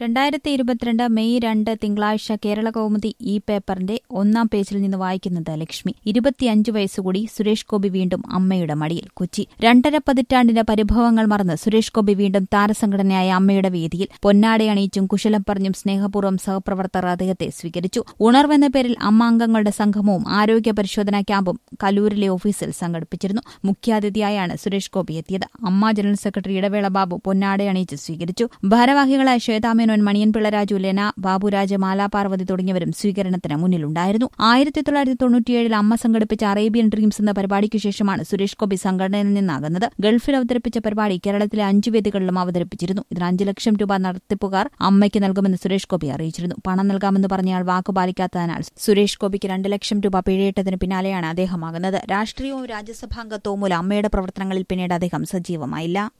രണ്ടായിരത്തി ഇരുപത്തിരണ്ട് മെയ് രണ്ട് തിങ്കളാഴ്ച കേരള കൗമുദി ഈ പേപ്പറിന്റെ ഒന്നാം പേജിൽ നിന്ന് വായിക്കുന്നത് ലക്ഷ്മി ഇരുപത്തിയഞ്ച് വയസ്സുകൂടി സുരേഷ് ഗോപി വീണ്ടും അമ്മയുടെ മടിയിൽ കൊച്ചി രണ്ടര പതിറ്റാണ്ടിന്റെ പരിഭവങ്ങൾ മറന്ന് സുരേഷ് ഗോപി വീണ്ടും താരസംഘടനയായ അമ്മയുടെ വേദിയിൽ പൊന്നാടയണിയിച്ചും കുശലം പറഞ്ഞും സ്നേഹപൂർവ്വം സഹപ്രവർത്തകർ അദ്ദേഹത്തെ സ്വീകരിച്ചു ഉണർവെന്ന പേരിൽ അമ്മ അംഗങ്ങളുടെ സംഗമവും ആരോഗ്യ പരിശോധനാ ക്യാമ്പും കലൂരിലെ ഓഫീസിൽ സംഘടിപ്പിച്ചിരുന്നു മുഖ്യാതിഥിയായാണ് സുരേഷ് ഗോപി എത്തിയത് അമ്മ ജനറൽ സെക്രട്ടറി ഇടവേള ബാബു പൊന്നാടയണിയിച്ച് സ്വീകരിച്ചു ഭാരവാഹികളായ ശ്വേതാമേനോൻ മണിയൻ പിള്ളരാജു ലെന ബാബുരാജ് മാലാപാർവതി തുടങ്ങിയവരും സ്വീകരണത്തിന് മുന്നിലുണ്ടായിരുന്നു ആയിരത്തി തൊള്ളായിരത്തി തൊണ്ണൂറ്റിയേഴിൽ അമ്മ സംഘടിപ്പിച്ച അറേബ്യൻ ഡ്രീംസ് എന്ന പരിപാടിക്ക് ശേഷമാണ് സുരേഷ് ഗോപി സംഘടനയിൽ നിന്നാകുന്നത് ഗൾഫിൽ അവതരിപ്പിച്ച പരിപാടി കേരളത്തിലെ അഞ്ചു വേദികളിലും അവതരിപ്പിച്ചിരുന്നു ഇതിന് അഞ്ചു ലക്ഷം രൂപ നടത്തിപ്പുകാർ അമ്മയ്ക്ക് നൽകുമെന്ന് സുരേഷ് ഗോപി അറിയിച്ചിരുന്നു പണം നൽകാമെന്ന് പറഞ്ഞയാൾ വാക്കു പാലിക്കാത്തതിനാൽ സുരേഷ് ഗോപിക്ക് രണ്ട് ലക്ഷം രൂപ പിഴയിട്ടതിന് പിന്നാലെയാണ് അദ്ദേഹമാകുന്നത് രാഷ്ട്രീയവും രാജ്യസഭാംഗത്വവും മൂലം അമ്മയുടെ പ്രവർത്തനങ്ങളിൽ പിന്നീട് അദ്ദേഹം സജീവമായില്ല